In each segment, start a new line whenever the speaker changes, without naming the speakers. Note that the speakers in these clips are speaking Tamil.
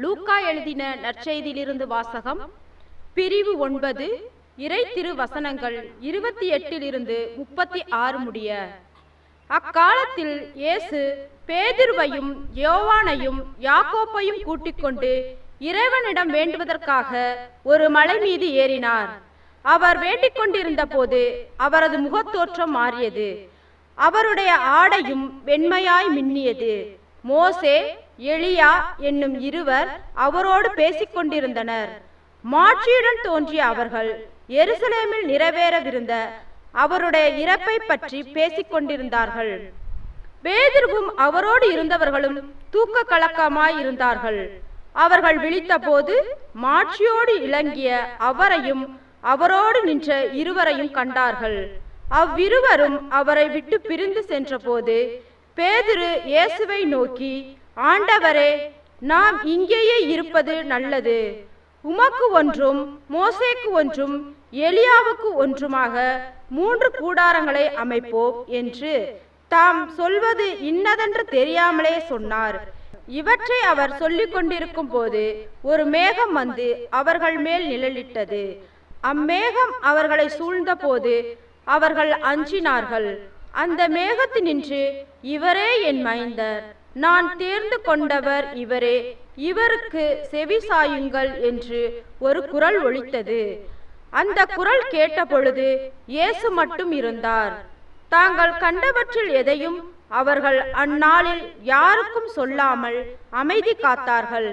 லூக்கா எழுதின நற்செய்தியிலிருந்து வாசகம் பிரிவு ஒன்பது இறை திரு வசனங்கள் இருபத்தி எட்டிலிருந்து முப்பத்தி ஆறு முடிய அக்காலத்தில் இயேசு பேதுருவையும் யோவானையும் யாக்கோப்பையும் கூட்டிக் கொண்டு இறைவனிடம் வேண்டுவதற்காக ஒரு மலை மீது ஏறினார் அவர் வேண்டிக் கொண்டிருந்த போது அவரது முகத்தோற்றம் மாறியது அவருடைய ஆடையும் வெண்மையாய் மின்னியது மோசே எலியா என்னும் இருவர் அவரோடு பேசிக் கொண்டிருந்தனர் மாட்சியுடன் தோன்றிய அவர்கள் எருசலேமில் நிறைவேறவிருந்த அவருடைய இறப்பை பற்றி பேசிக் கொண்டிருந்தார்கள் பேதுருவும் அவரோடு இருந்தவர்களும் தூக்க கலக்கமாய் இருந்தார்கள் அவர்கள் விழித்தபோது மாட்சியோடு இளங்கிய அவரையும் அவரோடு நின்ற இருவரையும் கண்டார்கள் அவ்விருவரும் அவரை விட்டு பிரிந்து சென்றபோது பேதுரு இயேசுவை நோக்கி ஆண்டவரே நாம் இங்கேயே இருப்பது நல்லது உமக்கு ஒன்றும் மோசேக்கு ஒன்றும் எலியாவுக்கு ஒன்றுமாக மூன்று கூடாரங்களை அமைப்போம் என்று தாம் சொல்வது இன்னதென்று தெரியாமலே சொன்னார் இவற்றை அவர் சொல்லிக் கொண்டிருக்கும் போது ஒரு மேகம் வந்து அவர்கள் மேல் நிழலிட்டது அம்மேகம் அவர்களை சூழ்ந்தபோது அவர்கள் அஞ்சினார்கள் அந்த மேகத்தினின்று இவரே என் மைந்தர் நான் தேர்ந்து கொண்டவர் இவரே இவருக்கு செவி சாயுங்கள் என்று ஒரு குரல் ஒலித்தது அந்த குரல் கேட்டபொழுது இயேசு மட்டும் இருந்தார் தாங்கள் கண்டவற்றில் எதையும் அவர்கள் அந்நாளில் யாருக்கும் சொல்லாமல் அமைதி காத்தார்கள்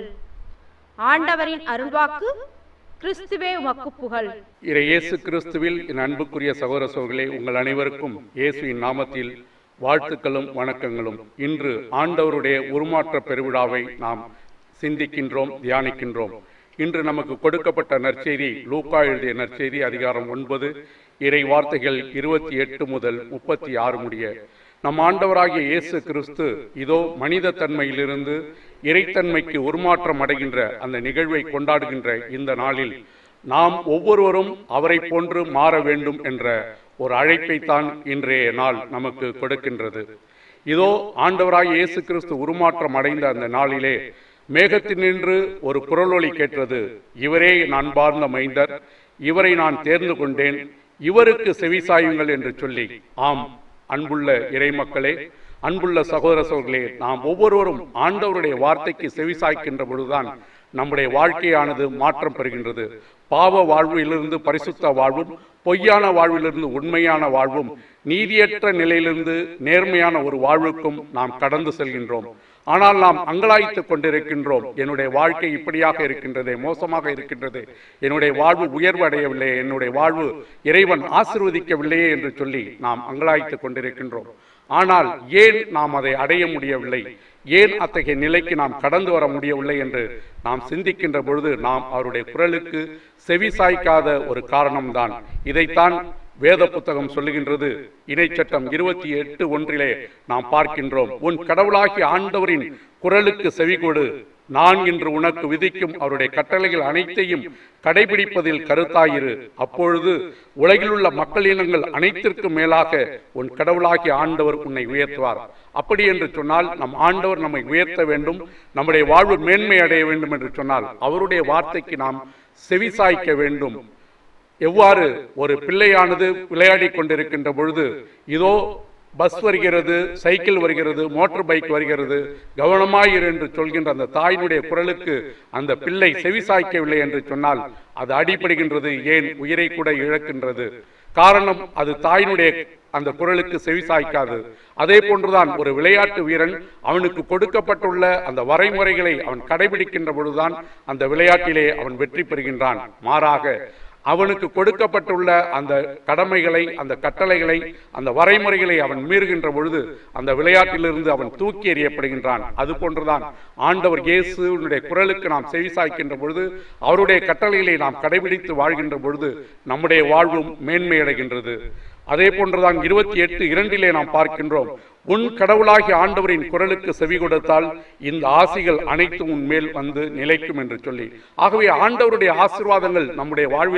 ஆண்டவரின் அருள்வாக்கு கிறிஸ்துவே உமக்கு புகழ்
இறை இயேசு கிறிஸ்துவில் என் அன்புக்குரிய சகோதர சகோதரர்களே உங்கள் அனைவருக்கும் இயேசுவின் நாமத்தில் வாழ்த்துக்களும் வணக்கங்களும் இன்று ஆண்டவருடைய உருமாற்ற பெருவிழாவை நாம் சிந்திக்கின்றோம் தியானிக்கின்றோம் இன்று நமக்கு கொடுக்கப்பட்ட நற்செய்தி லூக்கா எழுதிய நற்செய்தி அதிகாரம் ஒன்பது இறை வார்த்தைகள் இருபத்தி எட்டு முதல் முப்பத்தி ஆறு முடிய நம் ஆண்டவராகிய இயேசு கிறிஸ்து இதோ மனித தன்மையிலிருந்து இறைத்தன்மைக்கு உருமாற்றம் அடைகின்ற அந்த நிகழ்வை கொண்டாடுகின்ற இந்த நாளில் நாம் ஒவ்வொருவரும் அவரை போன்று மாற வேண்டும் என்ற ஒரு அழைப்பைத்தான் இன்றைய நாள் நமக்கு கொடுக்கின்றது இதோ ஆண்டவராய் இயேசு கிறிஸ்து உருமாற்றம் அடைந்த அந்த நாளிலே மேகத்தினின்று ஒரு குரலொலி கேட்டது இவரே என் அன்பார்ந்த மைந்தர் இவரை நான் தேர்ந்து கொண்டேன் இவருக்கு செவிசாயுங்கள் என்று சொல்லி ஆம் அன்புள்ள இறைமக்களே அன்புள்ள சகோதர சகோதரர்களே நாம் ஒவ்வொருவரும் ஆண்டவருடைய வார்த்தைக்கு செவிசாய்க்கின்ற பொழுதுதான் நம்முடைய வாழ்க்கையானது மாற்றம் பெறுகின்றது பாவ வாழ்விலிருந்து பரிசுத்த வாழ்வும் பொய்யான வாழ்விலிருந்து உண்மையான வாழ்வும் நீதியற்ற நிலையிலிருந்து நேர்மையான ஒரு வாழ்வுக்கும் நாம் கடந்து செல்கின்றோம் ஆனால் நாம் அங்கலாய்த்துக் கொண்டிருக்கின்றோம் என்னுடைய வாழ்க்கை இப்படியாக இருக்கின்றதே மோசமாக இருக்கின்றது என்னுடைய வாழ்வு உயர்வு அடையவில்லை என்னுடைய வாழ்வு இறைவன் ஆசிர்வதிக்கவில்லையே என்று சொல்லி நாம் அங்கலாய்த்துக் கொண்டிருக்கின்றோம் ஆனால் ஏன் நாம் அதை அடைய முடியவில்லை ஏன் அத்தகைய நிலைக்கு நாம் கடந்து வர முடியவில்லை என்று நாம் சிந்திக்கின்ற பொழுது நாம் அவருடைய குரலுக்கு செவிசாய்க்காத ஒரு காரணம்தான் இதைத்தான் வேத புத்தகம் சொல்லுகின்றது இணைச்சட்டம் இருபத்தி எட்டு ஒன்றிலே நாம் பார்க்கின்றோம் உன் கடவுளாகிய ஆண்டவரின் குரலுக்கு செவி கொடு நான் இன்று உனக்கு விதிக்கும் அவருடைய கட்டளைகள் அனைத்தையும் கடைபிடிப்பதில் கருத்தாயிரு அப்பொழுது உலகில் உள்ள மக்களினங்கள் அனைத்திற்கும் மேலாக உன் கடவுளாகிய ஆண்டவர் உன்னை உயர்த்துவார் அப்படி என்று சொன்னால் நம் ஆண்டவர் நம்மை உயர்த்த வேண்டும் நம்முடைய வாழ்வு மேன்மை அடைய வேண்டும் என்று சொன்னால் அவருடைய வார்த்தைக்கு நாம் செவிசாய்க்க வேண்டும் எவ்வாறு ஒரு பிள்ளையானது விளையாடி கொண்டிருக்கின்ற பொழுது இதோ பஸ் வருகிறது சைக்கிள் வருகிறது மோட்டார் பைக் வருகிறது கவனமாயிரு என்று சொல்கின்ற அந்த தாயினுடைய குரலுக்கு அந்த பிள்ளை செவிசாய்க்கவில்லை என்று சொன்னால் அது அடிபடுகின்றது ஏன் உயிரை கூட இழக்கின்றது காரணம் அது தாயினுடைய அந்த குரலுக்கு செவிசாய்க்காது அதே போன்றுதான் ஒரு விளையாட்டு வீரன் அவனுக்கு கொடுக்கப்பட்டுள்ள அந்த வரைமுறைகளை அவன் கடைபிடிக்கின்ற பொழுதுதான் அந்த விளையாட்டிலே அவன் வெற்றி பெறுகின்றான் மாறாக அவனுக்கு கொடுக்கப்பட்டுள்ள அந்த கடமைகளை அந்த கட்டளைகளை அந்த வரைமுறைகளை அவன் மீறுகின்ற பொழுது அந்த விளையாட்டிலிருந்து அவன் தூக்கி எறியப்படுகின்றான் அது போன்றுதான் ஆண்டவர் இயேசுனுடைய குரலுக்கு நாம் செவிசாய்க்கின்ற பொழுது அவருடைய கட்டளைகளை நாம் கடைபிடித்து வாழ்கின்ற பொழுது நம்முடைய வாழ்வும் மேன்மையடைகின்றது அதே போன்றுதான் இருபத்தி எட்டு இரண்டிலே நாம் பார்க்கின்றோம் உன் கடவுளாகிய ஆண்டவரின் குரலுக்கு செவி கொடுத்தால் இந்த ஆசிகள் அனைத்தும் உன் மேல் வந்து நிலைக்கும் என்று சொல்லி ஆகவே ஆண்டவருடைய ஆசீர்வாதங்கள் நம்முடைய வாழ்விலே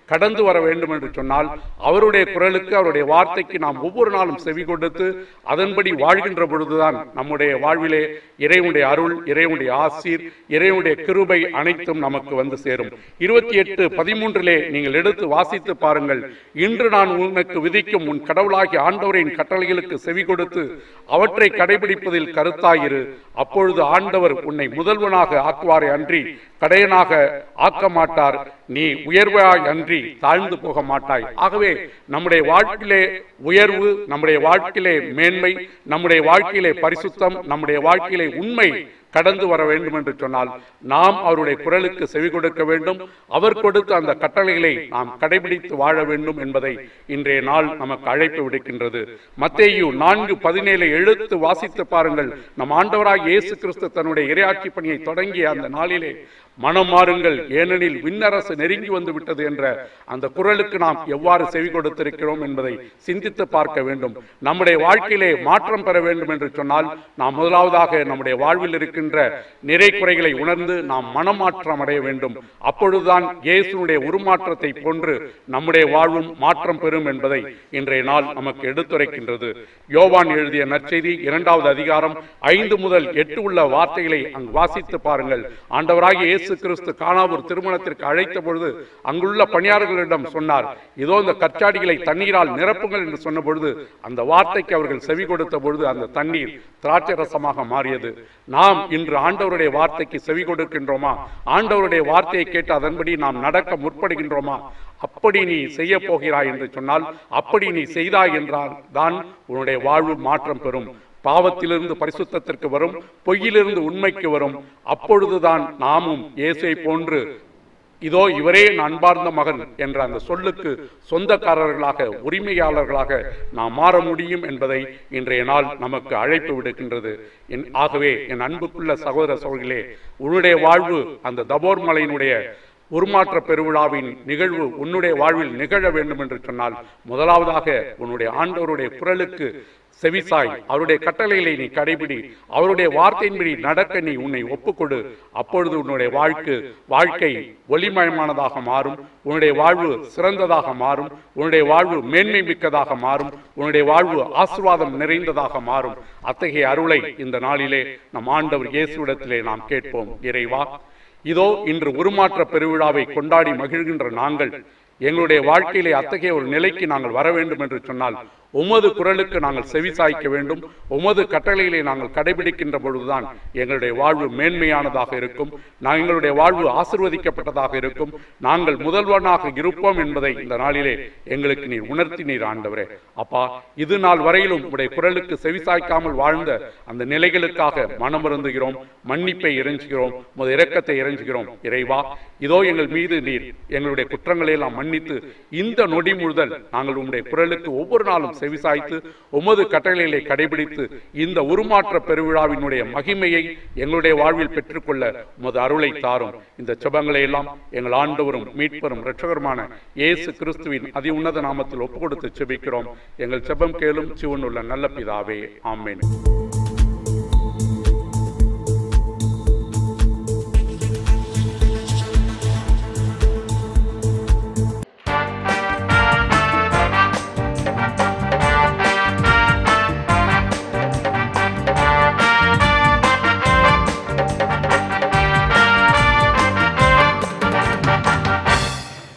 கடந்து வர வேண்டும் என்று சொன்னால் அவருடைய குரலுக்கு அவருடைய வார்த்தைக்கு நாம் ஒவ்வொரு நாளும் செவி கொடுத்து அதன்படி வாழ்கின்ற பொழுதுதான் நம்முடைய வாழ்விலே இறைவனுடைய அருள் இறைவனுடைய ஆசீர் இறைவனுடைய கிருபை அனைத்தும் நமக்கு வந்து சேரும் இருபத்தி எட்டு பதிமூன்றிலே நீங்கள் எடுத்து வாசித்து பாருங்கள் இன்று நான் உனக்கு விதிக்கும் உன் கடவுளாகிய ஆண்டவரின் கட்டளைகளுக்கு செவி கொடுத்து அவற்றை கடைபிடிப்பதில் கருத்தாயிரு அப்பொழுது ஆண்டவர் உன்னை முதல்வனாக ஆக்குவாரே அன்றி கடையனாக ஆக்க மாட்டார் நீ உயர்வாய் அன்றி தாழ்ந்து போக மாட்டாய் ஆகவே நம்முடைய வாழ்க்கையிலே உயர்வு நம்முடைய வாழ்க்கையிலே மேன்மை நம்முடைய வாழ்க்கையிலே பரிசுத்தம் நம்முடைய வாழ்க்கையிலே உண்மை கடந்து வர வேண்டும் என்று சொன்னால் நாம் அவருடைய குரலுக்கு செவி கொடுக்க வேண்டும் அவர் கொடுத்த அந்த கட்டளைகளை நாம் கடைபிடித்து வாழ வேண்டும் என்பதை இன்றைய நாள் நமக்கு அழைப்பு விடுக்கின்றது மத்தேயு நான்கு பதினேழு எழுத்து வாசித்து பாருங்கள் நம் ஆண்டவராக இயேசு கிறிஸ்து தன்னுடைய இரையாட்சி பணியை தொடங்கிய அந்த நாளிலே மனம் மாறுங்கள் ஏனெனில் விண்ணரசு நெருங்கி வந்து விட்டது என்ற அந்த குரலுக்கு நாம் எவ்வாறு செவி கொடுத்திருக்கிறோம் என்பதை சிந்தித்து பார்க்க வேண்டும் நம்முடைய வாழ்க்கையிலே மாற்றம் பெற வேண்டும் என்று சொன்னால் நாம் முதலாவதாக நம்முடைய வாழ்வில் இருக்கின்ற நிறை குறைகளை உணர்ந்து நாம் மனமாற்றம் அடைய வேண்டும் அப்பொழுதுதான் இயேசுனுடைய உருமாற்றத்தை போன்று நம்முடைய வாழ்வும் மாற்றம் பெறும் என்பதை இன்றைய நாள் நமக்கு எடுத்துரைக்கின்றது யோவான் எழுதிய நற்செய்தி இரண்டாவது அதிகாரம் ஐந்து முதல் எட்டு உள்ள வார்த்தைகளை அங்கு வாசித்து பாருங்கள் ஆண்டவராகிய இயேசு கிறிஸ்து காணாவூர் திருமணத்திற்கு அழைத்த பொழுது அங்குள்ள பணியாளர்களிடம் சொன்னார் இதோ இந்த கச்சாடிகளை தண்ணீரால் நிரப்புங்கள் என்று சொன்ன பொழுது அந்த வார்த்தைக்கு அவர்கள் செவி கொடுத்த பொழுது அந்த தண்ணீர் திராட்சை ரசமாக மாறியது நாம் இன்று ஆண்டவருடைய வார்த்தைக்கு செவி கொடுக்கின்றோமா ஆண்டவருடைய வார்த்தையை கேட்டு அதன்படி நாம் நடக்க முற்படுகின்றோமா அப்படி நீ செய்ய போகிறாய் என்று சொன்னால் அப்படி நீ செய்தாய் என்றால் தான் உன்னுடைய வாழ்வு மாற்றம் பெறும் பாவத்திலிருந்து பரிசுத்தத்திற்கு வரும் பொய்யிலிருந்து உண்மைக்கு வரும் அப்பொழுதுதான் நாமும் இயேசை போன்று இதோ இவரே என் அன்பார்ந்த மகன் என்ற அந்த சொல்லுக்கு சொந்தக்காரர்களாக உரிமையாளர்களாக நாம் மாற முடியும் என்பதை இன்றைய நாள் நமக்கு அழைப்பு விடுக்கின்றது என் ஆகவே என் அன்புக்குள்ள சகோதர சகோதரிகளே உன்னுடைய வாழ்வு அந்த தபோர் மலையினுடைய உருமாற்ற பெருவிழாவின் நிகழ்வு உன்னுடைய வாழ்வில் நிகழ வேண்டும் என்று சொன்னால் முதலாவதாக உன்னுடைய ஆண்டவருடைய குரலுக்கு செவிசாய் அவருடைய கட்டளைகளை நீ கடைபிடி அவருடைய வார்த்தையின்படி நடக்க நீ உன்னை ஒப்புக்கொடு அப்பொழுது உன்னுடைய வாழ்க்கை வாழ்க்கை ஒளிமயமானதாக மாறும் உன்னுடைய வாழ்வு சிறந்ததாக மாறும் உன்னுடைய வாழ்வு மேன்மை மிக்கதாக மாறும் உன்னுடைய வாழ்வு ஆசிர்வாதம் நிறைந்ததாக மாறும் அத்தகைய அருளை இந்த நாளிலே நம் ஆண்டவர் இயேசுவிடத்திலே நாம் கேட்போம் இறைவா இதோ இன்று உருமாற்ற பெருவிழாவை கொண்டாடி மகிழ்கின்ற நாங்கள் எங்களுடைய வாழ்க்கையிலே அத்தகைய ஒரு நிலைக்கு நாங்கள் வர வேண்டும் என்று சொன்னால் உமது குரலுக்கு நாங்கள் செவிசாய்க்க வேண்டும் உமது கட்டளைகளை நாங்கள் கடைபிடிக்கின்ற பொழுதுதான் எங்களுடைய வாழ்வு மேன்மையானதாக இருக்கும் நான் எங்களுடைய வாழ்வு ஆசிர்வதிக்கப்பட்டதாக இருக்கும் நாங்கள் முதல்வனாக இருப்போம் என்பதை இந்த நாளிலே எங்களுக்கு நீர் உணர்த்தி நீர் ஆண்டவரே அப்பா இது நாள் வரையிலும் உடைய குரலுக்கு செவிசாய்க்காமல் வாழ்ந்த அந்த நிலைகளுக்காக மனமருந்துகிறோம் மன்னிப்பை இறைஞ்சுகிறோம் உமது இரக்கத்தை இறைஞ்சுகிறோம் இறைவா இதோ எங்கள் மீது நீர் எங்களுடைய குற்றங்களை எல்லாம் மன்னித்து இந்த நொடி முழுதல் நாங்கள் உம்முடைய குரலுக்கு ஒவ்வொரு நாளும் செவிசாய்த்து உமது கட்டளைகளை கடைபிடித்து இந்த உருமாற்ற பெருவிழாவினுடைய மகிமையை எங்களுடைய வாழ்வில் பெற்றுக்கொள்ள உமது அருளை தாரும் இந்த செபங்களை எல்லாம் எங்கள் ஆண்டவரும் மீட்பரும் இரட்சகருமான இயேசு கிறிஸ்துவின் அதி உன்னத நாமத்தில் ஒப்பு கொடுத்து செபிக்கிறோம் எங்கள் செபம் கேளும் சிவனுள்ள நல்ல பிதாவே ஆமென்